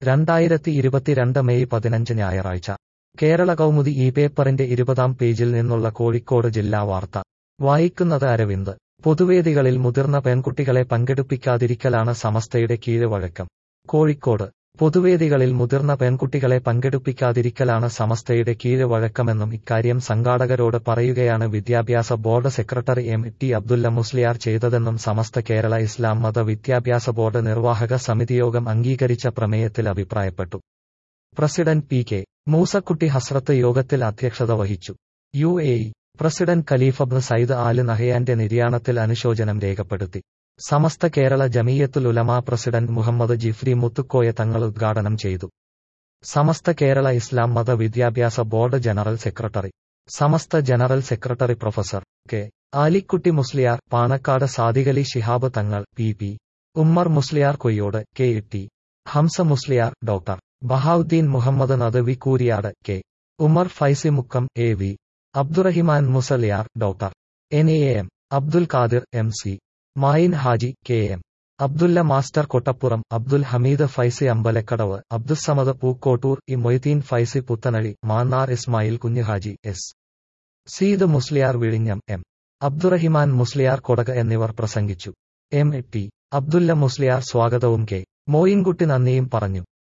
രണ്ടായിരത്തി ഇരുപത്തിരണ്ട് മെയ് പതിനഞ്ച് ഞായറാഴ്ച കേരള കൗമുദി ഈ പേപ്പറിന്റെ ഇരുപതാം പേജിൽ നിന്നുള്ള കോഴിക്കോട് ജില്ലാ വാർത്ത വായിക്കുന്നത് അരവിന്ദ് പൊതുവേദികളിൽ മുതിർന്ന പെൺകുട്ടികളെ പങ്കെടുപ്പിക്കാതിരിക്കലാണ് സമസ്തയുടെ കീഴ്വഴക്കം കോഴിക്കോട് പൊതുവേദികളിൽ മുതിർന്ന പെൺകുട്ടികളെ പങ്കെടുപ്പിക്കാതിരിക്കലാണ് സമസ്തയുടെ കീഴ്വഴക്കമെന്നും ഇക്കാര്യം സംഘാടകരോട് പറയുകയാണ് വിദ്യാഭ്യാസ board secretary M T Abdulla Musliyar ചെയ്തതെന്നും സമസ്ത കേരള ഇസ്ലാം മത വിദ്യാഭ്യാസ ബോർഡ് നിർവാഹക സമിതിയോഗം അംഗീകരിച്ച പ്രമേയത്തിൽ അഭിപ്രായപ്പെട്ടു പ്രസിഡന്റ് പി കെ മൂസക്കുട്ടി ഹസ്രത്ത് യോഗത്തിൽ അധ്യക്ഷത വഹിച്ചു യു എ ഇ പ്രസിഡന്റ് ഖലീഫബ് സയ്യിദ് ആല് നഹയാന്റെ നിര്യാണത്തിൽ അനുശോചനം രേഖപ്പെടുത്തി സമസ്ത കേരള ജമീയത്തുൽ ഉലമ പ്രസിഡന്റ് മുഹമ്മദ് ജിഫ്രി മുത്തുക്കോയ തങ്ങൾ ഉദ്ഘാടനം ചെയ്തു സമസ്ത കേരള ഇസ്ലാം മത വിദ്യാഭ്യാസ board general secretary Samastha general secretary professor K Alikutty Musliyar Panakkad Sadiqali Shihab Thangal P P Ummer Musliyar Koyyode K T Hamza Musliyar doctor Bahauddeen Muhammad Nadvi Kooriyad K Umar Faizy Mukkam A V Abdurahiman Musliyar doctor N A M Abdul Khadir M C Mayin Haji K M Abdulla master Kottappuram Abdul Hameed Faizy Ambalakkadavu Abdussamad Pookkottur E Moideen Faizy Puthanazhi Mannar Ismail Kunjuhaji S Saeed Musliyar വിഴിഞ്ഞം എം അബ്ദുറഹിമാൻ മുസ്ലിയാർ കൊടക് എന്നിവർ പ്രസംഗിച്ചു എം ടി അബ്ദുല്ല മുസ്ലിയാർ സ്വാഗതവും K Moyinkutty നന്ദിയും പറഞ്ഞു